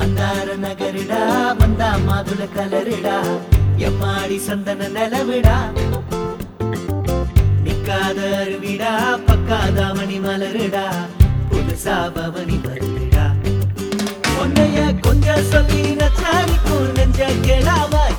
மந்தார நகருடா வந்தா மாதுள கலருடா எம்மாடி சந்தன நிலவிடா நிக்காத அருவிடா பக்காத மணி மலருடா புதுசா பவனி வருடா உன்னைய கொஞ்சம் சொல்லி நச்சாரிக்கும் நெஞ்ச கேளாம